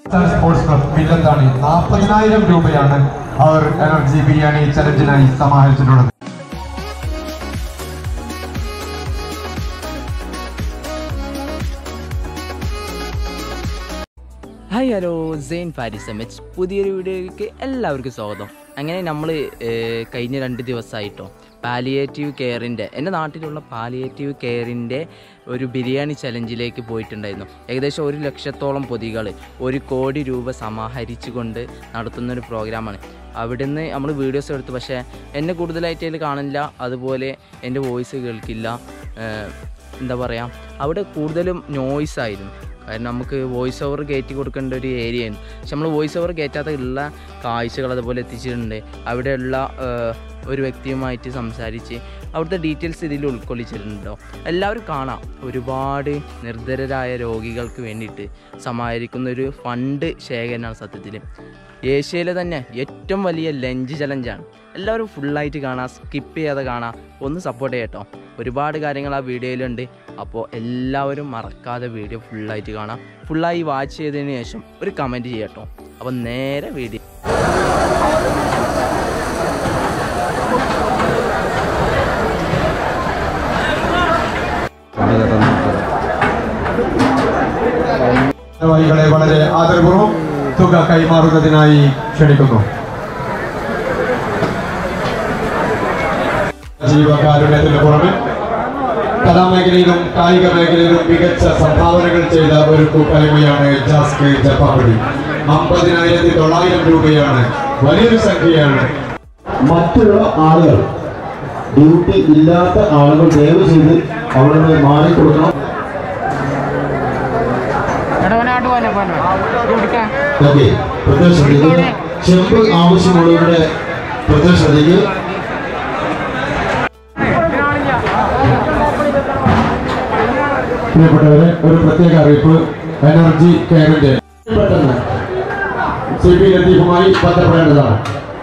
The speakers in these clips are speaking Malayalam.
സ്പോർട്സ് ക്ലബ് വില്ലത്താണി നാൽപ്പതിനായിരം രൂപയാണ് അവർ എനർജി ബിരിയാണി ചലഞ്ചിനായി സമാഹരിച്ചിട്ടുള്ളത് hi hello Zain Faris M H പുതിയൊരു വീഡിയോയിലേക്ക് എല്ലാവർക്കും സ്വാഗതം അങ്ങനെ നമ്മൾ കഴിഞ്ഞ രണ്ട് ദിവസമായിട്ടോ പാലിയേറ്റീവ് കെയറിൻ്റെ എൻ്റെ നാട്ടിലുള്ള പാലിയേറ്റീവ് കെയറിൻ്റെ ഒരു ബിരിയാണി ചലഞ്ചിലേക്ക് പോയിട്ടുണ്ടായിരുന്നു ഏകദേശം ഒരു ലക്ഷത്തോളം പൊതികൾ ഒരു കോടി രൂപ സമാഹരിച്ചുകൊണ്ട് നടത്തുന്ന ഒരു പ്രോഗ്രാമാണ് അവിടുന്ന് നമ്മൾ വീഡിയോസ് എടുത്തു പക്ഷേ എന്നെ കൂടുതലായിട്ട് അതിൽ കാണില്ല അതുപോലെ എൻ്റെ വോയിസ് കേൾക്കില്ല ഏഹ്, എന്താ പറയുക അവിടെ കൂടുതലും നോയ്സ് ആയിരുന്നു കാരണം നമുക്ക് വോയിസ് ഓവർ കയറ്റി കൊടുക്കേണ്ട ഒരു ഏരിയയാണ് പക്ഷെ നമ്മൾ വോയിസ് ഓവർ കയറ്റാത്ത ഉള്ള കാഴ്ചകൾ അതുപോലെ എത്തിച്ചിട്ടുണ്ട് അവിടെയുള്ള ഏഹ്, ഒരു വ്യക്തിയുമായിട്ട് സംസാരിച്ച് അവിടുത്തെ ഡീറ്റെയിൽസ് ഇതിൽ ഉൾക്കൊള്ളിച്ചിട്ടുണ്ടോ എല്ലാവരും കാണാം ഒരുപാട് നിർദ്ധരരായ രോഗികൾക്ക് വേണ്ടിയിട്ട് സമാഹരിക്കുന്ന ഒരു ഫണ്ട് ശേഖരനാണ് സത്യത്തിൽ ഏഷ്യയിലെ തന്നെ ഏറ്റവും വലിയ ലഞ്ച് ചലഞ്ചാണ് എല്ലാവരും ഫുള്ളായിട്ട് കാണാം സ്കിപ്പ് ചെയ്യാതെ കാണാം ഒന്ന് സപ്പോർട്ട് ചെയ്യട്ടോ ഒരുപാട് കാര്യങ്ങൾ ആ വീഡിയോയിലുണ്ട് അപ്പോൾ എല്ലാവരും മറക്കാതെ വീഡിയോ ഫുള്ളായിട്ട് കാണാം ഫുള്ളായി വാച്ച് ചെയ്തതിന് ശേഷം ഒരു കമൻറ്റ് ചെയ്യട്ടോ അപ്പോൾ നേരെ വീഡിയോ ഭാരവാഹികളെ വളരെ ആദരപൂർവ്വം തുക കൈമാറുന്നതിനായി ക്ഷണിക്കുന്നു ജീവകാരുണ്യത്തിന് പുറമെ കലാമേഖലയിലും കായിക മേഖലയിലും മികച്ച സംഭാവനകൾ ചെയ്ത ഒരു കൂട്ടായ്മയാണ് ജാസ്കെ ജപ്പാപ്പടി അമ്പതിനായിരത്തി തൊള്ളായിരം രൂപയാണ് വലിയൊരു സംഖ്യയാണ് മറ്റുള്ള ആളുകൾ ഡ്യൂട്ടി ഇല്ലാത്ത ആളുകൾ ദയവ് ചെയ്ത് അവിടെ നിന്ന് മാറിക്കൊടുക്കണം ഓക്കെ പ്രത്യേക ശ്രദ്ധിക്കുക ചെമ്പ് ആവശ്യമുള്ളവരുടെ പ്രത്യേക ശ്രദ്ധിക്കുക പ്രിയപ്പെട്ടവരെ ഒരു പ്രത്യേക അറിയിപ്പ് എനർജി കെയറിന്റെ പെട്ടെന്ന് സി പി ലത്തീഫുമായി ബന്ധപ്പെടേണ്ടതാണ്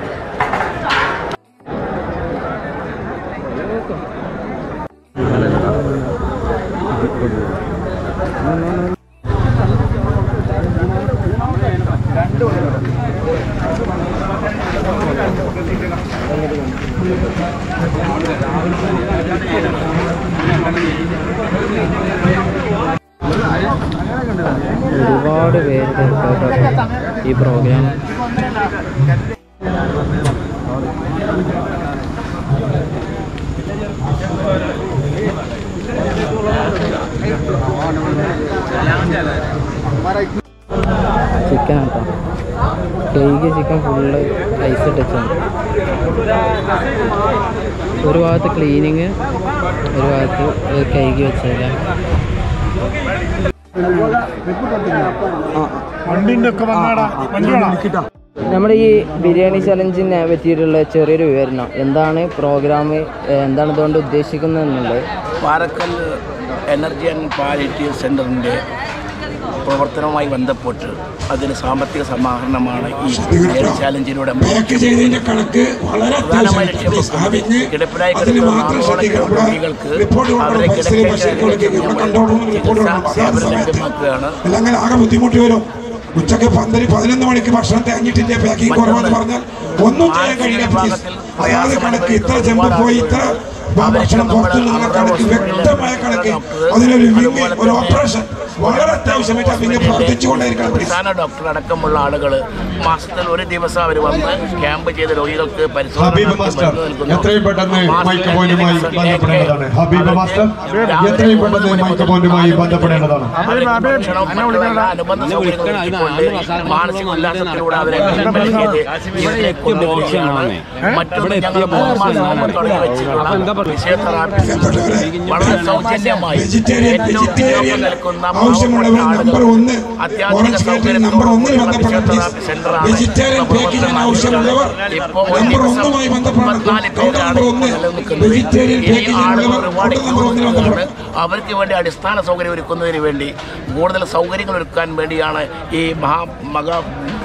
ഒരുപാട് പേര് ഈ പ്രോഗ്രാം ചിക്കൻ കേട്ടോ കൈക്ക് ചിക്കൻ ഫുള്ള് ഐസ് ഇട്ടാണ് ഒരു ഭാഗത്ത് ക്ലീനിങ് ഒരു ഭാഗത്ത് കൈക്ക് വെച്ചേക്കാം വണ്ടിന്റെ ഒക്കെ വന്നാടാ വണ്ടി വേണം നമ്മുടെ ഈ ബിരിയാണി ചലഞ്ചിനെ പറ്റിയിട്ടുള്ള ചെറിയൊരു വിവരണം എന്താണ് പ്രോഗ്രാം എന്താണ് ഇതുകൊണ്ട് ഉദ്ദേശിക്കുന്നത് എന്നുള്ളത് പാറക്കൽ എനർജി ആൻഡ് പാലിറ്റീവ് സെൻ്ററിൻ്റെ പ്രവർത്തനവുമായി ബന്ധപ്പെട്ട് അതിന് സാമ്പത്തിക സമാഹരണമാണ് ഈ ബിരിയാണി ചാലഞ്ചിലൂടെ പാക്ക് ചെയ്തതിന്റെ കണക്ക് വളരെ പ്രധാനമായി അത്യാവശ്യം ലക്ഷ്യം സ്ഥാപിച്ച് കിടപ്പിലായി അതിൽ കിടക്കുന്ന മാത്രം ശ്രദ്ധിക്കുക ആഗോള ഇവിടെ രോഗികൾക്ക് റിപ്പോർട്ട് കൊടുക്കണം അവരെ ബസ്സിൽ ബസ്സിൽ കൊടുക്കുക ഇവിടെ കണ്ടോളും റിപ്പോർട്ട് ചികിത്സാ കൊടുക്കണം സേവനം സമയത്ത് ലഭ്യമാക്കുകയാണ് അല്ലെങ്കിൽ ആകെ ബുദ്ധിമുട്ട് വരും ഉച്ചക്ക് പന്തല് പതിനൊന്ന് മണിക്ക് ഭക്ഷണം തേഞ്ഞിട്ടില്ല പാക്കിംഗ് കുറവെന്ന് പറഞ്ഞാൽ ഒന്നും ചെയ്യാൻ കഴിയില്ല വിഭാഗത്തിൽ അതായത് കണക്ക് ഇത്ര ചെമ്പ് പോയി ഇത്ര ഭക്ഷണം പുറത്തു നിന്നുള്ള കണക്ക് വ്യക്തമായ കണക്ക് അതിനൊരു വിങ് ഒരു ഓപ്പറേഷൻ വളരെ അത്യാവശ്യമായിട്ട് ആ വിങ് പ്രവർത്തിച്ചുകൊണ്ടേയിരിക്കണം please. സംസ്ഥാന ഡോക്ടർ അടക്കമുള്ള ആളുകൾ മാസത്തിൽ ഒരു ദിവസം അവർ വന്ന് ക്യാമ്പ് ചെയ്ത രോഗികൾക്ക് ഹബീബ് മാസ്റ്റർ എത്രയും പെട്ടെന്ന് മൈക്ക് പോയിന്റുമായി ബന്ധപ്പെടേണ്ടതാണ് ഹബീബ് മാസ്റ്റർ എത്രയും പെട്ടെന്ന് മൈക്ക് പോയിന്റുമായി ബന്ധപ്പെടേണ്ടതാണ് അനുബന്ധ സൗകര്യങ്ങൾ ഒരുക്കിക്കൊണ്ട് മാനസിക ഉല്ലാസത്തിലൂടെ അവരെ കൈകാര്യം ചെയ്ത് ഇതിലേക്ക് കൊണ്ടുപോവുകയാണ് മറ്റൊന്ന് ഞങ്ങൾ മൂന്ന് മാസം മുമ്പ് തുടങ്ങി വെച്ചിട്ടുള്ള ഫിസിയോതെറാപ്പി വളരെ സൗജന്യമായി വെജിറ്റേറിയൻ ഏറ്റവും വെജിറ്റേറിയൻ പിന്നോക്കം നിൽക്കുന്ന ആവശ്യമുള്ളവർ നമ്പർ ഒന്ന് അത്യാധുനിക ഓറഞ്ച് കേട്ടിൽ നമ്പർ ഒന്നിന് ബന്ധപ്പെടണം പ്ലീസ് വെജിറ്റേറിയൻ പാക്കേജിന് ആവശ്യമുള്ളവർ നമ്പർ ഒന്നുമായി ബന്ധപ്പെടണം കൗണ്ടർ നമ്പർ ഒന്ന് വെജിറ്റേറിയൻ പാക്കേജിനുള്ളവർ കൗണ്ടർ നമ്പർ ഒന്നിന് ബന്ധപ്പെടണം അവർക്ക് വേണ്ടി അടിസ്ഥാന സൗകര്യം ഒരുക്കുന്നതിന് വേണ്ടി കൂടുതൽ സൗകര്യങ്ങൾ ഒരുക്കാൻ വേണ്ടിയാണ് ഈ മഹാ മഹാ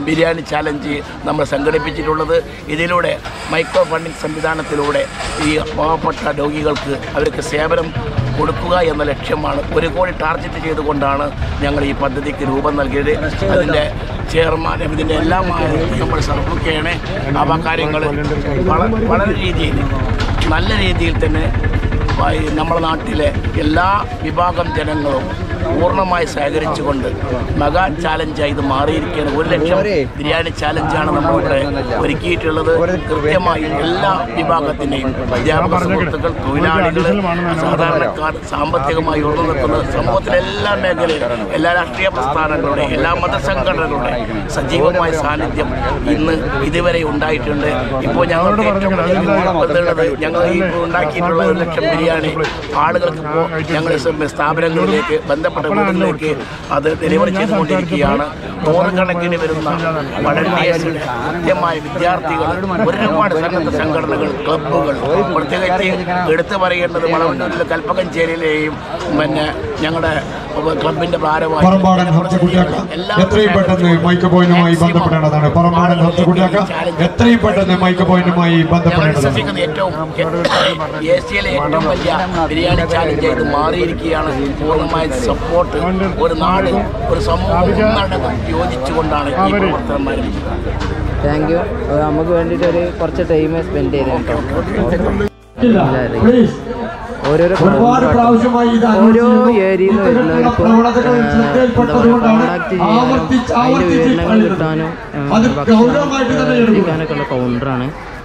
ബിരിയാണി ചാലഞ്ച് നമ്മൾ സംഘടിപ്പിച്ചിട്ടുള്ളത് ഇതിലൂടെ മൈക്രോ ഫണ്ടിംഗ് സംവിധാനത്തിലൂടെ ഈ പാവപ്പെട്ട രോഗികൾക്ക് അവർക്ക് സേവനം കൊടുക്കുക എന്ന ലക്ഷ്യമാണ് ഒരു കോടി ടാർഗറ്റ് ചെയ്തുകൊണ്ടാണ് ഞങ്ങൾ ഈ പദ്ധതിക്ക് രൂപം നൽകിയത് അതിൻ്റെ ചെയർമാൻ ഇതിൻ്റെ എല്ലാമായ നമ്മൾ സർവൊക്കെയാണ് അവ കാര്യങ്ങൾ വള- വളരെ രീതിയിൽ നല്ല രീതിയിൽ തന്നെ ഈ നമ്മുടെ നാട്ടിലെ എല്ലാ വിഭാഗം ജനങ്ങളും പൂർണ്ണമായി സഹകരിച്ചുകൊണ്ട് മെഗാ ചാലഞ്ചായി ഇത് മാറിയിരിക്കുകയാണ് ഒരു ലക്ഷം ബിരിയാണി ചാലഞ്ചാണ് നമ്മളിവിടെ ഒരുക്കിയിട്ടുള്ളത് കൃത്യമായി എല്ലാ വിഭാഗത്തിൻ്റെയും അധ്യാപക സുഹൃത്തുക്കൾ തൊഴിലാളികൾ സാധാരണക്കാർ സാമ്പത്തികമായി ഉയർന്നു നിൽക്കുന്ന സമൂഹത്തിലെ എല്ലാ മേഖലയിലും എല്ലാ രാഷ്ട്രീയ പ്രസ്ഥാനങ്ങളുടെ എല്ലാ മതസംഘടനകളുടെ സജീവമായ സാന്നിധ്യം ഇന്ന് ഇതുവരെ ഉണ്ടായിട്ടുണ്ട് ഇപ്പോൾ ഞങ്ങൾക്ക് ഏറ്റവും വലിയ ഞങ്ങൾ ഈ ഉണ്ടാക്കിയിട്ടുള്ള ഒരു ലക്ഷം ബിരിയാണി ആളുകൾക്ക് ഇപ്പോൾ ഞങ്ങൾ സ്ഥാപനങ്ങളിലേക്ക് ബന്ധപ്പെട്ട വീടുകളിലേക്ക് അത് ഡെലിവറി ചെയ്തുകൊണ്ടിരിക്കുകയാണ് നൂറുകണക്കിന് വരുന്ന വളണ്ടിയേഴ്സിന് കൃത്യമായ വിദ്യാർത്ഥികൾ ഒരുപാട് സന്നദ്ധ സംഘടനകൾ ക്ലബ്ബുകൾ പ്രത്യേകിച്ച് എടുത്തു പറയേണ്ടത് വളവന്നൂരിലെ കൽപ്പകഞ്ചേരിയിലെയും പിന്നെ ഞങ്ങളുടെ ക്ലബിന്റെ പറമ്പാടൻ ഹംസകുട്ടിയാക്ക എത്രയും പെട്ടെന്ന് മൈക്ക് പോയിന്റുമായി ബന്ധപ്പെടേണ്ടതാണ് പറമ്പാടൻ ഹംസകുട്ടിയാക്ക എത്രയും പെട്ടെന്ന് മൈക്ക് പോയിന്റുമായി ഞങ്ങൾ ബന്ധപ്പെടേണ്ടതാണ് വിശ്വസിക്കുന്ന ഏറ്റവും ഏഷ്യയിലെ ഏറ്റവും വലിയ ബിരിയാണി ചാലഞ്ച് ഇത് മാറിയിരിക്കുകയാണ് പൂർണ്ണമായ സപ്പോർട്ട് ഒരു നാട് ഒരു സമൂഹം ഒന്നടങ്കം യോജിച്ചുകൊണ്ടാണ് ഈ പ്രവർത്തനം ആരംഭിച്ചത് താങ്ക് യു നമുക്ക് വേണ്ടിയിട്ട് ഒരു കുറച്ച് ടൈം സ്പെൻഡ് ചെയ്ത് കേട്ടോ ഓരോരോ ഒരുപാട് പ്രാവശ്യമായി ഇത് ഓരോ അനുഭവിച്ചിരുന്നു. ഏരിയയിൽ നിന്ന് ഇത്തരത്തിലുള്ള വരുന്നവർക്കും പ്രവണതകളിൽ ശ്രദ്ധയിൽപ്പെട്ടതുകൊണ്ടാണ് കോണ്ടാക്ട് ചെയ്യാനും ആവർത്തിച്ച് അതിൻ്റെ ആവർത്തിച്ച് വിവരങ്ങൾ പറയുന്നത്. കിട്ടാനും അത് ഗൗരവമായിട്ട് തന്നെ എടുക്കണം എത്തിക്കാനൊക്കെ ഉള്ള കൗണ്ടറാണ്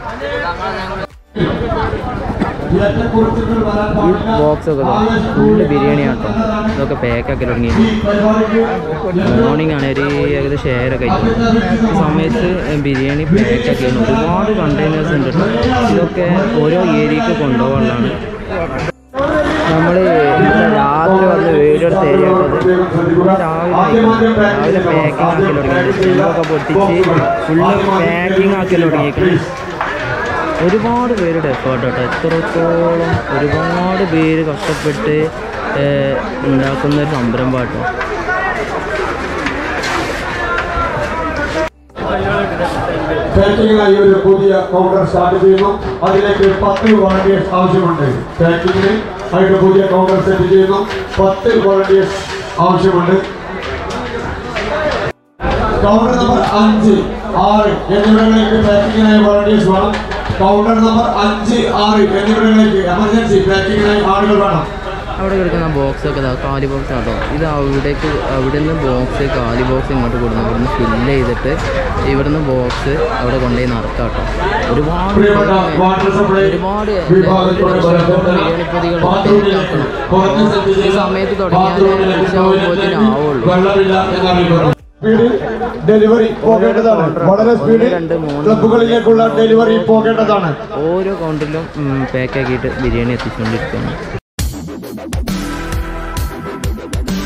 ഏറ്റക്കുറച്ചിലുകൾ വരാൻ പാടില്ല. ബോക്സ് ഒക്കെ ഫുള്ള് ബിരിയാണി ആട്ടോ ഇതൊക്കെ പാക്കാക്കി തുടങ്ങി ഈ പരിപാടിക്ക് മോർണിംഗ് ആണ് ഒരു ഏകദേശം ഏഴര കഴിഞ്ഞു ഈ സമയത്ത് ബിരിയാണി പാക്കാക്കിയാണ് ഒരുപാട് കണ്ടെയ്നേഴ്സ് ഉണ്ട് കേട്ടോ ഇതൊക്കെ ഓരോ ഏരിയക്ക് കൊണ്ടുപോകാനുള്ളതാണ് നമ്മൾ രാത്രി വന്ന് വീഡിയോ എടുത്ത് ഏരിയ രാവിലെ രാവിലെ പാക്കിംഗ് ആക്കി തുടങ്ങി സ്കൂളൊക്കെ പൊട്ടിച്ച് ഫുള്ള് പാക്കിംഗ് ആക്കി തുടങ്ങിയേക്കണം ഒരുപാട് പേരുടെ എഫേർട്ട് കേട്ടോ എത്രത്തോളം ഒരുപാട് പേര് കഷ്ടപ്പെട്ട് ഏഹ്, ഉണ്ടാക്കുന്ന ഒരു സംരംഭം കേട്ടോ പാക്കിങ്ങിനായി ഒരു പുതിയ കൗണ്ടർ സ്റ്റാർട്ട് ചെയ്യുന്നു അതിലേക്ക് പത്ത് വോളണ്ടിയേഴ്സ് ആവശ്യമുണ്ട് പാക്കിങ്ങിന് ആയിട്ട് പുതിയ കൗണ്ടർ സെറ്റ് ചെയ്യുന്നു പത്ത് വോളണ്ടിയേഴ്സ് ആവശ്യമുണ്ട് കൗണ്ടർ നമ്പർ അഞ്ച് ആറ് എന്നിവിടങ്ങളിലേക്ക് പാക്കിങ്ങിനായി വോളണ്ടിയേഴ്സ് വേണം കൗണ്ടർ നമ്പർ അഞ്ച് ആറ് എന്നിവിടങ്ങളിലേക്ക് എമർജൻസി പാക്കിങ്ങിനായി ആളുകൾ വേണം അവിടെ കിടക്കുന്ന ബോക്സ് ഒക്കെ ഇതാ കാലി ബോക്സ് ആട്ടോ ഇത് അവിടേക്ക് അവിടെ നിന്ന് ബോക്സ് കാലി ബോക്സ് ഇങ്ങോട്ട് കൊടുക്കുന്നു ഇവിടുന്ന് ഫില്ല് ചെയ്തിട്ട് ഇവിടുന്ന് ബോക്സ് അവിടെ കൊണ്ടുപോയി നിറക്കാം കേട്ടോ ഒരുപാട് പ്രിയപ്പെട്ട വാട്ടർ സപ്ലൈ ഒരുപാട് വിഭാഗത്തോടെ ബന്ധപ്പെട്ട ബിരിയാണി പൊതികൾ ബാത്റൂമിൽ കുറഞ്ഞ സെറ്റ് ഈ സമയത്ത് തുടങ്ങിയാൽ ഉച്ചയാകുമ്പോഴത്തേനും ആവുള്ളൂ വെള്ളമില്ല എന്നറിയിക്കുന്നു സ്പീഡിൽ ഡെലിവറി പോകേണ്ടതാണ് വളരെ സ്പീഡിൽ രണ്ട് മൂന്ന് ക്ലബുകളിലേക്കുള്ള ഡെലിവറി പോകേണ്ടതാണ് ഓരോ കൗണ്ടറിലും പാക്കാക്കിയിട്ട് ബിരിയാണി എത്തിച്ചുകൊണ്ടിരിക്കുകയാണ്